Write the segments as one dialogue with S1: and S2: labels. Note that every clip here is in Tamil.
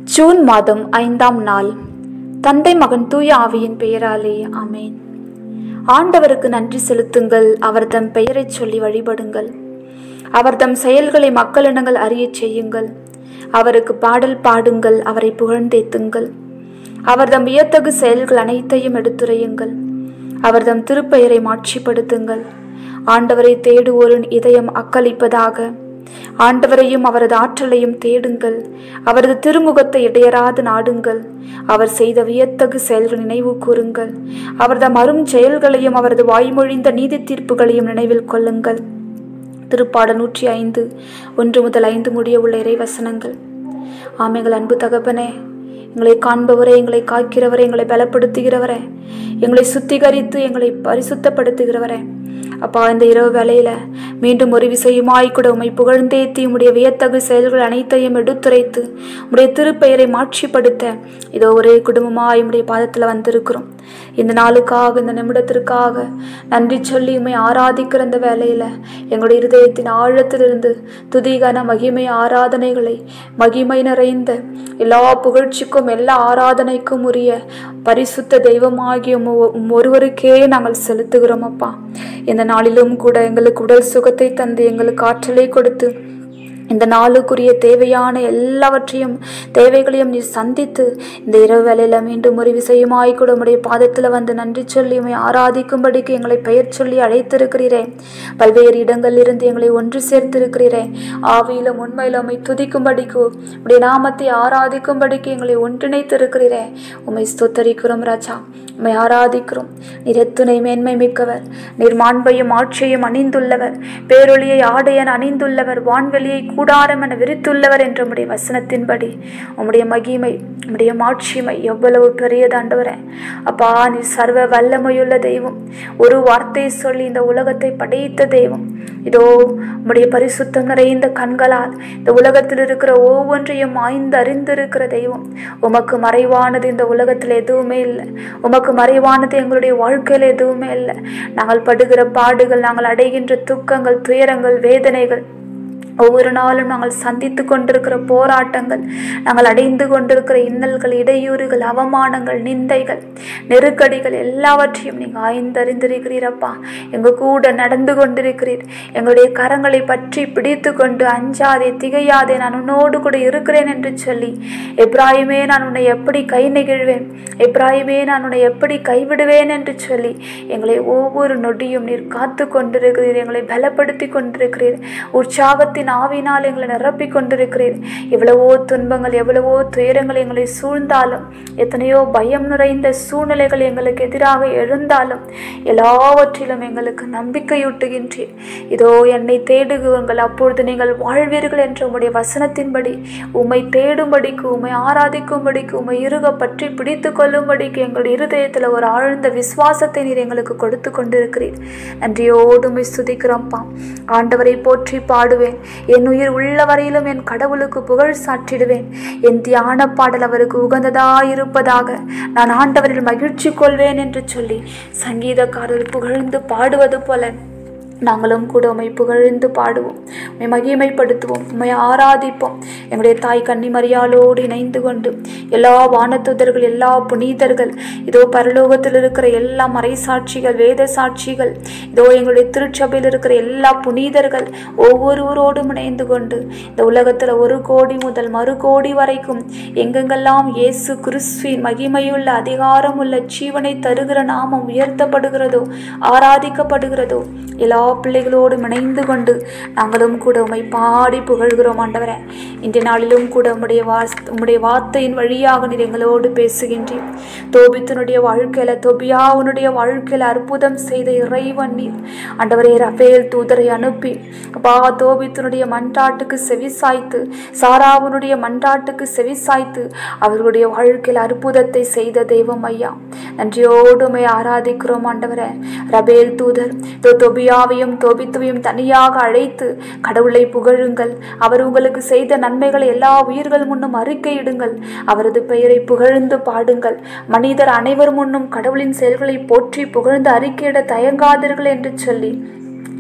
S1: ஜூன் மாதம் ஐந்தாம் நாள் தந்தை மகன் தூய ஆவியின் பெயராலே ஆமேன் ஆண்டவருக்கு நன்றி செலுத்துங்கள் அவர் தம் பெயரைச் சொல்லி வழிபடுங்கள் அவர் தம் செயல்களை மக்களினங்கள் அறியச் செய்யுங்கள் அவருக்கு பாடல் பாடுங்கள் அவரை புகழ்ந்தேத்துங்கள் அவர் தம் வியத்தகு செயல்கள் அனைத்தையும் எடுத்துரையுங்கள் அவர் தம் திருப்பெயரை மாட்சிப்படுத்துங்கள் ஆண்டவரை தேடுவோரின் இதயம் அக்களிப்பதாக ஆண்டவரையும் அவரது ஆற்றலையும் தேடுங்கள் அவரது திருமுகத்தை இடையராது நாடுங்கள் அவர் செய்த வியத்தகு செயல்கள் நினைவு கூறுங்கள் அவரது அரும் செயல்களையும் அவரது வாய்மொழிந்த நீதி தீர்ப்புகளையும் நினைவில் கொள்ளுங்கள் திருப்பாட நூற்றி ஐந்து ஒன்று முதல் ஐந்து முடிய உள்ள இறைவசனங்கள் ஆமைகள் அன்பு தகப்பனே எங்களை காண்பவரே எங்களை காக்கிறவரே எங்களை பலப்படுத்துகிறவரே எங்களை சுத்திகரித்து எங்களை பரிசுத்தப்படுத்துகிறவரே அப்பா இந்த இரவு வேளையில மீண்டும் ஒரு விசையுமாய் கூட உம்மை புகழ்ந்தேத்தி உம்முடைய வியத்தகு செயல்கள் அனைத்தையும் எடுத்துரைத்து உம்முடைய திருப்பெயரை மாட்சிப்படுத்த இதோ ஒரே குடும்பமாய் உம்முடைய பாதத்துல வந்திருக்கிறோம் இந்த நாளுக்காக இந்த நிமிடத்திற்காக நன்றி சொல்லி உம்மை ஆராதிக்கிற இந்த வேலையில எங்களுடைய இருதயத்தின் ஆழத்திலிருந்து துதிகன மகிமை ஆராதனைகளை மகிமை நிறைந்த எல்லா புகழ்ச்சிக்கும் எல்லா ஆராதனைக்கும் உரிய பரிசுத்த தெய்வமாகிய உம் ஒருவருக்கே நாங்கள் செலுத்துகிறோம் அப்பா இந்த நாளிலும் கூட எங்களுக்கு உடல் சுகத்தை தந்து எங்களுக்கு ஆற்றலை கொடுத்து இந்த நாளுக்குரிய தேவையான எல்லாவற்றையும் தேவைகளையும் நீ சந்தித்து இந்த இரவு வேலையில மீண்டும் ஒரு விஷயமாய் கூட உடைய பாதத்துல வந்து நன்றி சொல்லி உண்மை ஆராதிக்கும்படிக்கு எங்களை பெயர் சொல்லி அழைத்திருக்கிறீரே பல்வேறு இடங்களிலிருந்து எங்களை ஒன்று சேர்த்திருக்கிறீரே ஆவியிலும் உண்மையிலும் உண்மை துதிக்கும்படிக்கு உடைய நாமத்தை ஆராதிக்கும்படிக்கு எங்களை ஒன்றிணைத்திருக்கிறீரே உண்மை ஸ்தோத்தரிக்கிறோம் ராஜா உண்மை ஆராதிக்கிறோம் நீர் எத்துணை மேன்மை மிக்கவர் நீர் மாண்பையும் ஆட்சியையும் அணிந்துள்ளவர் பேரொழியை ஆடையன் அணிந்துள்ளவர் வான்வெளியை கூடாரம் என விரித்துள்ளவர் என்ற உடைய வசனத்தின்படி உம்முடைய மகிமை உம்முடைய மாட்சிமை எவ்வளவு பெரியதாண்டவரே அப்பா நீ சர்வ வல்லமையுள்ள தெய்வம் ஒரு வார்த்தையை சொல்லி இந்த உலகத்தை படைத்த தெய்வம் இதோ உம்முடைய பரிசுத்தம் நிறைந்த கண்களால் இந்த உலகத்தில் இருக்கிற ஒவ்வொன்றையும் ஆய்ந்து அறிந்திருக்கிற தெய்வம் உமக்கு மறைவானது இந்த உலகத்தில் எதுவுமே இல்லை உமக்கு மறைவானது எங்களுடைய வாழ்க்கையில் எதுவுமே இல்லை நாங்கள் படுகிற பாடுகள் நாங்கள் அடைகின்ற துக்கங்கள் துயரங்கள் வேதனைகள் ஒவ்வொரு நாளும் நாங்கள் சந்தித்து கொண்டிருக்கிற போராட்டங்கள் நாங்கள் அடைந்து கொண்டிருக்கிற இன்னல்கள் இடையூறுகள் அவமானங்கள் நிந்தைகள் நெருக்கடிகள் எல்லாவற்றையும் நீங்கள் ஆய்ந்தறிந்திருக்கிறீரப்பா எங்கள் கூட நடந்து கொண்டிருக்கிறீர் எங்களுடைய கரங்களை பற்றி பிடித்து கொண்டு அஞ்சாதே திகையாதே நான் உன்னோடு கூட இருக்கிறேன் என்று சொல்லி எப்ராயுமே நான் உன்னை எப்படி கை நெகிழ்வேன் எப்ராயுமே நான் உன்னை எப்படி கைவிடுவேன் என்று சொல்லி எங்களை ஒவ்வொரு நொடியும் நீர் காத்து கொண்டிருக்கிறீர் எங்களை பலப்படுத்தி கொண்டிருக்கிறீர் உற்சாகத்தின் ஆவினால் எங்களை நிரப்பி கொண்டிருக்கிறீர் எவ்வளவோ துன்பங்கள் எவ்வளவோ துயரங்கள் எங்களை சூழ்ந்தாலும் எத்தனையோ பயம் நிறைந்த சூழ்நிலைகள் எங்களுக்கு எதிராக எழுந்தாலும் எல்லாவற்றிலும் எங்களுக்கு நம்பிக்கையூட்டுகின்றீர் இதோ என்னை தேடுகுவங்கள் அப்பொழுது நீங்கள் வாழ்வீர்கள் என்ற உம்முடைய வசனத்தின்படி உம்மை தேடும்படிக்கு உம்மை ஆராதிக்கும்படிக்கு உம்மை இருக பற்றி பிடித்து கொள்ளும்படிக்கு எங்கள் இருதயத்தில் ஒரு ஆழ்ந்த விசுவாசத்தை நீர் எங்களுக்கு கொடுத்து கொண்டிருக்கிறீர் நன்றியோடு உம்மை சுதிக்கிறோம்ப்பா ஆண்டவரை போற்றி பாடுவேன் என் உயிர் உள்ள வரையிலும் என் கடவுளுக்கு புகழ் சாற்றிடுவேன் என் தியான பாடல் அவருக்கு உகந்ததாயிருப்பதாக நான் ஆண்டவரில் மகிழ்ச்சி கொள்வேன் என்று சொல்லி சங்கீதக்காரர் புகழ்ந்து பாடுவது போல நாங்களும் கூட உண்மை புகழ்ந்து பாடுவோம் உண்மை மகிமைப்படுத்துவோம் உண்மை ஆராதிப்போம் எங்களுடைய தாய் கன்னிமரியாலோடு இணைந்து கொண்டு எல்லா வானத்துதர்கள் எல்லா புனிதர்கள் இதோ பரலோகத்தில் இருக்கிற எல்லா மறைசாட்சிகள் வேத சாட்சிகள் இதோ எங்களுடைய திருச்சபையில் இருக்கிற எல்லா புனிதர்கள் ஒவ்வொருவரோடும் இணைந்து கொண்டு இந்த உலகத்தில் ஒரு கோடி முதல் மறு கோடி வரைக்கும் எங்கெங்கெல்லாம் இயேசு கிறிஸ்துவின் மகிமையுள்ள அதிகாரமுள்ள ஜீவனை தருகிற நாமம் உயர்த்தப்படுகிறதோ ஆராதிக்கப்படுகிறதோ எல்லா பிள்ளைகளோடும் இணைந்து கொண்டு நாங்களும் கூட உம்மை பாடி புகழ்கிறோம் ஆண்டவரே இன்றைய நாளிலும் கூட உம்முடைய வா உம்முடைய வார்த்தையின் வழியாக நீர் எங்களோடு பேசுகின்றீர் தோபித்தனுடைய வாழ்க்கையில தொபியாவுனுடைய வாழ்க்கையில அற்புதம் செய்த இறைவன் நீர் ஆண்டவரே ரஃபேல் தூதரை அனுப்பி அப்பா தோபித்தனுடைய மன்றாட்டுக்கு செவிசாய்த்து சாராவுனுடைய மன்றாட்டுக்கு செவிசாய்த்து அவர்களுடைய வாழ்க்கையில் அற்புதத்தை செய்த தெய்வம் ஐயா நன்றியோடு உம்மை ஆராதிக்கிறோம் ஆண்டவரே ரபேல் தூதர் தொபியாவையும் தோபித்துவையும் தனியாக அழைத்து கடவுளை புகழுங்கள் அவர் உங்களுக்கு செய்த நன்மைகளை எல்லா உயிர்கள் முன்னும் அறிக்கையிடுங்கள் அவரது பெயரை புகழ்ந்து பாடுங்கள் மனிதர் அனைவர் முன்னும் கடவுளின் செயல்களை போற்றி புகழ்ந்து அறிக்கையிட தயங்காதீர்கள் என்று சொல்லி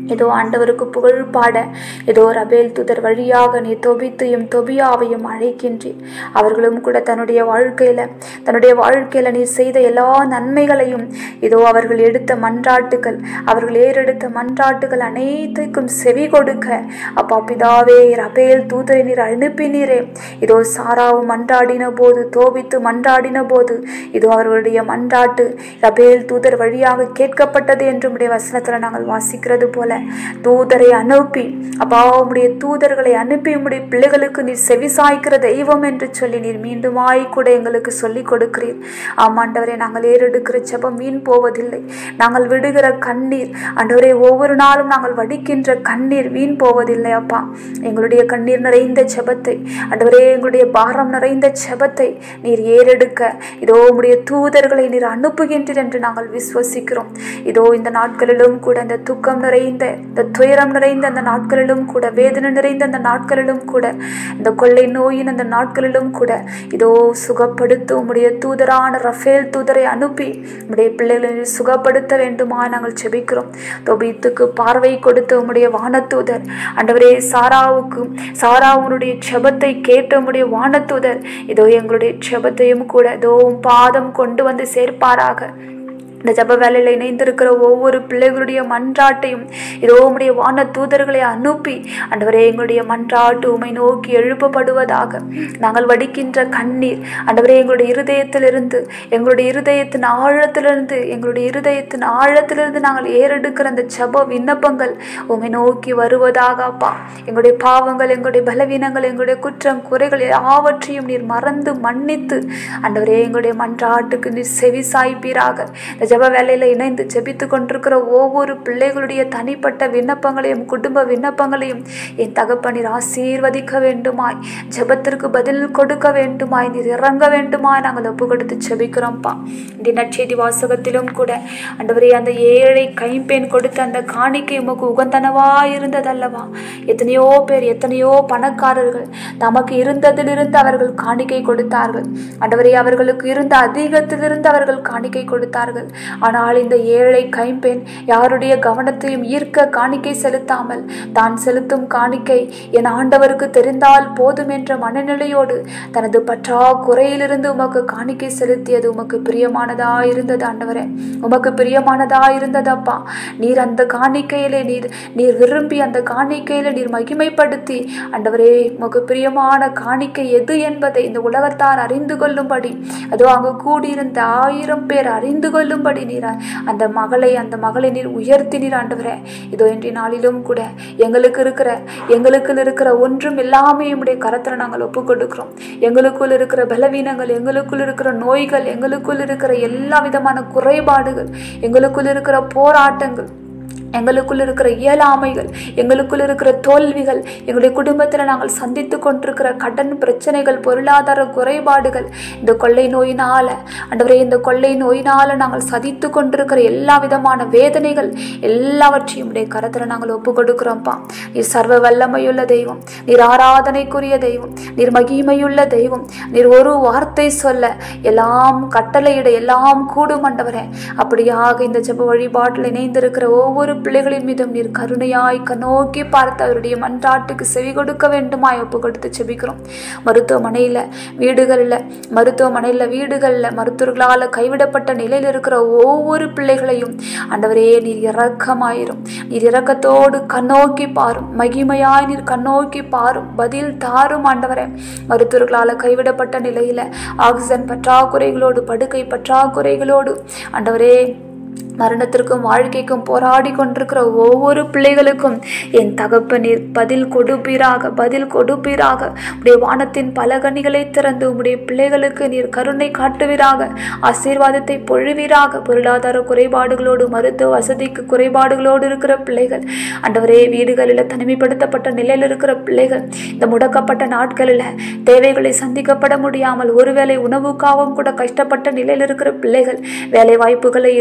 S1: ஏதோ ஆண்டவருக்கு புகழ் பாட ஏதோ ரபேல் துதர் வழியாக நீ தொபித்தையும் தொபியாவையும் அழைக்கின்றீர் அவர்களும் கூட தன்னுடைய வாழ்க்கையில தன்னுடைய வாழ்க்கையில நீ செய்த எல்லா நன்மைகளையும் இதோ அவர்கள் எடுத்த மன்றாட்டுகள் அவர்கள் ஏறெடுத்த மன்றாட்டுகள் அனைத்துக்கும் செவி கொடுக்க அப்பா பிதாவே ரபேல் தூதரை நீர் அனுப்பினீரே இதோ சாராவும் மன்றாடின போது தோபித்து மன்றாடின போது இதோ அவர்களுடைய மன்றாட்டு ரபேல் தூதர் வழியாக கேட்கப்பட்டது என்று உடைய வசனத்துல நாங்கள் வாசிக்கிறது போல தூதரை அனுப்பி அப்பா உம்முடைய தூதர்களை அனுப்பி உம்முடைய பிள்ளைகளுக்கு நீர் செவி சாய்க்கிற தெய்வம் என்று சொல்லி நீர் மீண்டுமாய் கூட எங்களுக்கு சொல்லிக் கொடுக்கிறீர் ஆமாண்டவரே நாங்கள் ஏறெடுக்கிற செபம் மீன் போவதில்லை நாங்கள் விடுகிற கண்ணீர் ஆண்டவரே ஒவ்வொரு நாளும் நாங்கள் வடிக்கின்ற கண்ணீர் வீண் போவதில்லை அப்பா எங்களுடைய கண்ணீர் நிறைந்த செபத்தை ஆண்டவரே எங்களுடைய பாரம் நிறைந்த செபத்தை நீர் ஏறெடுக்க இதோ உம்முடைய தூதர்களை நீர் அனுப்புகின்றீர் என்று நாங்கள் விசுவசிக்கிறோம் இதோ இந்த நாட்களிலும் கூட இந்த துக்கம் நிறைந்த இந்த துயரம் நிறைந்த அந்த நாட்களிலும் கூட வேதனை நிறைந்த அந்த நாட்களிலும் கூட இந்த கொள்ளை நோயின் அந்த நாட்களிலும் கூட இதோ சுகப்படுத்த உம்முடைய தூதரான ரஃபேல் தூதரை அனுப்பி உம்முடைய பிள்ளைகளை நீர் சுகப்படுத்த வேண்டுமா நாங்கள் செபிக்கிறோம் தொபீத்துக்கு பார்வை கொடுத்த உம்முடைய வானத்தூதர் ஆண்டவரே சாராவுக்கு சாராவுனுடைய செபத்தை கேட்ட உம்முடைய வானத்தூதர் இதோ எங்களுடைய செபத்தையும் கூட இதோ உம் பாதம் கொண்டு வந்து சேர்ப்பாராக இந்த ஜப வேலையில் இணைந்திருக்கிற ஒவ்வொரு பிள்ளைகளுடைய மன்றாட்டையும் இதோ உம்முடைய வான தூதர்களை அனுப்பி ஆண்டவரே எங்களுடைய மன்றாட்டு உமை நோக்கி எழுப்பப்படுவதாக நாங்கள் வடிக்கின்ற கண்ணீர் ஆண்டவரே எங்களுடைய இருதயத்திலிருந்து எங்களுடைய இருதயத்தின் ஆழத்திலிருந்து எங்களுடைய இருதயத்தின் ஆழத்திலிருந்து நாங்கள் ஏறெடுக்கிற அந்த ஜப விண்ணப்பங்கள் உமை நோக்கி வருவதாக அப்பா எங்களுடைய பாவங்கள் எங்களுடைய பலவீனங்கள் எங்களுடைய குற்றம் குறைகள் எல்லாவற்றையும் நீர் மறந்து மன்னித்து ஆண்டவரே எங்களுடைய மன்றாட்டுக்கு நீர் செவி சாய்ப்பீராக இந்த ஜெப வேலையில் இணைந்து ஜெபித்து கொண்டிருக்கிற ஒவ்வொரு பிள்ளைகளுடைய தனிப்பட்ட விண்ணப்பங்களையும் குடும்ப விண்ணப்பங்களையும் என் தகப்பனீர் ஆசீர்வதிக்க வேண்டுமாய் ஜெபத்திற்கு பதில் கொடுக்க வேண்டுமாய் நீர் இறங்க வேண்டுமாய் நாங்கள் ஒப்பு கொடுத்து ஜெபிக்கிறோம்ப்பா இந்த நற்செய்தி வாசகத்திலும் கூட ஆண்டவரே அந்த ஏழை கைம்பெண் கொடுத்த அந்த காணிக்கை உமக்கு உகந்தனவா இருந்ததல்லவா எத்தனையோ பேர் எத்தனையோ பணக்காரர்கள் நமக்கு இருந்ததிலிருந்து அவர்கள் காணிக்கை கொடுத்தார்கள் ஆண்டவரே அவர்களுக்கு இருந்த அதிகத்திலிருந்து அவர்கள் காணிக்கை கொடுத்தார்கள் ஆனால் இந்த ஏழை கைம்பெண் யாருடைய கவனத்தையும் ஈர்க்க காணிக்கை செலுத்தாமல் தான் செலுத்தும் காணிக்கை என் ஆண்டவருக்கு தெரிந்தால் போதும் என்ற மனநிலையோடு தனது பற்றாக்குறையிலிருந்து உமக்கு காணிக்கை செலுத்தியது உமக்கு பிரியமானதா இருந்தது ஆண்டவரே உமக்கு பிரியமானதா இருந்ததப்பா நீர் அந்த காணிக்கையிலே நீர் நீர் விரும்பி அந்த காணிக்கையில நீர் மகிமைப்படுத்தி ஆண்டவரே உமக்கு பிரியமான காணிக்கை எது என்பதை இந்த உலகத்தார் அறிந்து கொள்ளும்படி அதோ அங்கு கூடியிருந்த ஆயிரம் பேர் அறிந்து கொள்ளும்படி நீர் அந்த மகளை அந்த மகளை நீர் உயர்த்தி நீர் ஆண்டவரே இதோ இன்றைய நாளிலும் கூட எங்களுக்கு இருக்கிற எங்களுக்குள் இருக்கிற ஒன்றும் எல்லாமே உடைய கரத்தில் நாங்கள் ஒப்பு கொடுக்கிறோம் எங்களுக்குள் இருக்கிற பலவீனங்கள் எங்களுக்குள் இருக்கிற நோய்கள் எங்களுக்குள் இருக்கிற எல்லா விதமான குறைபாடுகள் எங்களுக்குள் இருக்கிற போராட்டங்கள் எங்களுக்குள் இருக்கிற இயலாமைகள் எங்களுக்குள் இருக்கிற தோல்விகள் எங்களுடைய குடும்பத்தில் நாங்கள் சந்தித்து கொண்டிருக்கிற கடன் பிரச்சனைகள் பொருளாதார குறைபாடுகள் இந்த கொள்ளை நோயினால ஆண்டவரே இந்த கொள்ளை நோயினால நாங்கள் சதித்து கொண்டிருக்கிற எல்லா விதமான வேதனைகள் எல்லாவற்றையும் உடைய கரத்தில் நாங்கள் ஒப்பு கொடுக்கிறோம்ப்பா நீர் சர்வ வல்லமையுள்ள தெய்வம் நீர் ஆராதனைக்குரிய தெய்வம் நீர் மகிமையுள்ள தெய்வம் நீர் ஒரு வார்த்தை சொல்ல எல்லாம் கட்டளையிட எல்லாம் கூடும் ஆண்டவரே அப்படியாக இந்த ஜெப வழிபாட்டில் இணைந்திருக்கிற ஒவ்வொரு பிள்ளைகளின் மீதும் நீர் கருணையாய் கண்ணோக்கி பார்த்து அவருடைய மன்றாட்டுக்கு செவி கொடுக்க வேண்டுமாய் ஒப்பு கொடுத்து செபிக்கிறோம் மருத்துவமனையில் வீடுகளில் மருத்துவமனையில் வீடுகளில் மருத்துவர்களால் கைவிடப்பட்ட நிலையில் இருக்கிற ஒவ்வொரு பிள்ளைகளையும் ஆண்டவரே நீர் இரக்கமாயிரும் நீர் இரக்கத்தோடு கண்ணோக்கி பாரும் மகிமையாய் நீர் கண்ணோக்கி பாரும் பதில் தாரும் ஆண்டவரே மருத்துவர்களால் கைவிடப்பட்ட நிலையில் ஆக்சிஜன் பற்றாக்குறைகளோடு படுக்கை பற்றாக்குறைகளோடு ஆண்டவரே மரணத்திற்கும் வாழ்க்கைக்கும் போராடி கொண்டிருக்கிற ஒவ்வொரு பிள்ளைகளுக்கும் என் தகப்பனீர் பதில் கொடுப்பீராக பதில் கொடுப்பீராக உடைய வானத்தின் பல கனிகளை திறந்து உம்முடைய பிள்ளைகளுக்கு நீர் கருணை காட்டுவீராக ஆசீர்வாதத்தை பொழுவீராக பொருளாதார குறைபாடுகளோடு மருத்துவ வசதிக்கு குறைபாடுகளோடு இருக்கிற பிள்ளைகள் ஆண்டவரே வீடுகளில் தனிமைப்படுத்தப்பட்ட நிலையில் இருக்கிற பிள்ளைகள் இந்த முடக்கப்பட்ட நாட்களில் தேவைகளை சந்திக்கப்பட முடியாமல் ஒருவேளை உணவுக்காகவும் கூட கஷ்டப்பட்ட நிலையில் இருக்கிற பிள்ளைகள் வேலை வாய்ப்புகளை இழந்துவிட்டு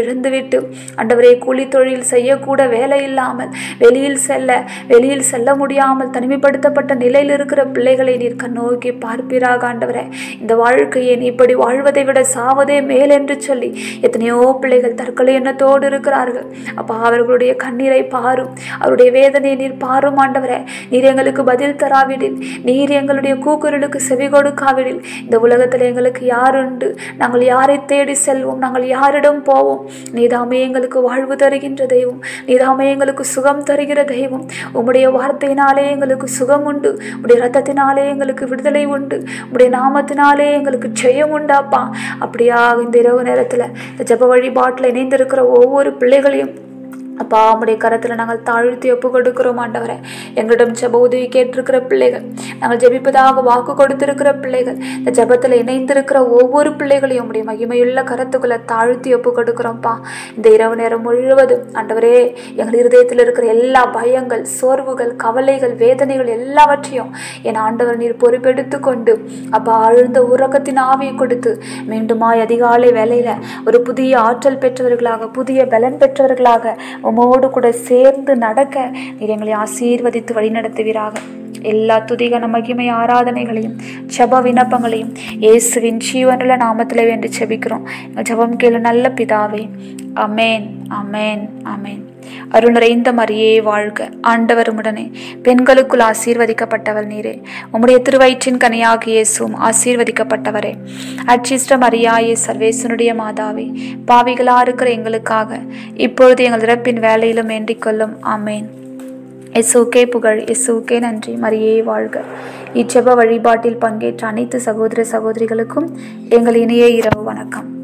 S1: கைவிட்டு ஆண்டவரே கூலி தொழில் செய்யக்கூட வேலை இல்லாமல் வெளியில் செல்ல வெளியில் செல்ல முடியாமல் தனிமைப்படுத்தப்பட்ட நிலையில் இருக்கிற பிள்ளைகளை நீர் கண்ணோக்கி பார்ப்பீராக ஆண்டவரே இந்த வாழ்க்கையை நீ இப்படி வாழ்வதை விட சாவதே மேல் என்று சொல்லி எத்தனையோ பிள்ளைகள் தற்கொலை எண்ணத்தோடு இருக்கிறார்கள் அப்பா அவர்களுடைய கண்ணீரை பாரும் அவருடைய வேதனையை நீர் பாரும் ஆண்டவரே நீர் எங்களுக்கு பதில் தராவிடில் நீர் எங்களுடைய கூக்குரலுக்கு செவி கொடுக்காவிடில் இந்த உலகத்தில் எங்களுக்கு யார் உண்டு நாங்கள் யாரை தேடி செல்வோம் நாங்கள் யாரிடம் போவோம் நீதாமே எங்களுக்கு வாழ்வு தருகின்ற தெய்வம் நீதாமே எங்களுக்கு சுகம் தருகிற தெய்வம் உம்முடைய வார்த்தையினாலே எங்களுக்கு சுகம் உண்டு உடைய ரத்தத்தினாலே எங்களுக்கு விடுதலை உண்டு உடைய நாமத்தினாலே எங்களுக்கு ஜெயம் உண்டாப்பா அப்படியா இந்த இரவு நேரத்தில் இந்த ஜெப வழிபாட்டில் இணைந்திருக்கிற ஒவ்வொரு பிள்ளைகளையும் அப்பா உம்முடைய கரத்தில் நாங்கள் தாழ்த்தி ஒப்பு கொடுக்கிறோம் ஆண்டவரே எங்களிடம் ஜெப உதவி கேட்டிருக்கிற பிள்ளைகள் நாங்கள் ஜெபிப்பதாக வாக்கு கொடுத்திருக்கிற பிள்ளைகள் இந்த ஜெபத்தில் இணைந்திருக்கிற ஒவ்வொரு பிள்ளைகளையும் உம்முடைய மகிமையுள்ள கரத்துக்குள்ள தாழ்த்தி ஒப்பு கொடுக்கிறோம்ப்பா இந்த இரவு நேரம் முழுவதும் ஆண்டவரே எங்கள் இருதயத்தில் இருக்கிற எல்லா பயங்கள் சோர்வுகள் கவலைகள் வேதனைகள் எல்லாவற்றையும் என் ஆண்டவர் நீர் பொறுப்பெடுத்து கொண்டு அப்பா ஆழ்ந்த உறக்கத்தின் ஆவியை கொடுத்து மீண்டுமாய் அதிகாலை வேலையில ஒரு புதிய ஆற்றல் பெற்றவர்களாக புதிய பலன் பெற்றவர்களாக உமோடு கூட சேர்ந்து நடக்க நீர் எங்களை ஆசீர்வதித்து வழிநடத்துவீராக எல்லா துதிகன மகிமை ஆராதனைகளையும் ஜப விண்ணப்பங்களையும் இயேசுவின் ஜீவனுள்ள நாமத்தில் வேண்டி ஜெபிக்கிறோம் எங்கள் ஜெபம் கேளு நல்ல பிதாவே அமேன் அமேன் அமேன் அருள் நிறைந்த மரியே வாழ்க ஆண்டவர் உடனே பெண்களுக்குள் ஆசீர்வதிக்கப்பட்டவர் நீரே உம்முடைய திருவயிற்றின் கனியாகிய இயேசுவும் ஆசீர்வதிக்கப்பட்டவரே அச்சிஷ்ட மரியாயே சர்வேசனுடைய மாதாவே பாவிகளா இருக்கிற எங்களுக்காக இப்பொழுது எங்கள் இறப்பின் வேலையிலும் வேண்டிக் கொள்ளும் ஆமேன் எஸ்ஓகே புகழ் எஸ்ஓகே நன்றி மரியே வாழ்க இச்செப வழிபாட்டில் பங்கேற்ற அனைத்து சகோதர சகோதரிகளுக்கும் எங்கள் இனிய இரவு வணக்கம்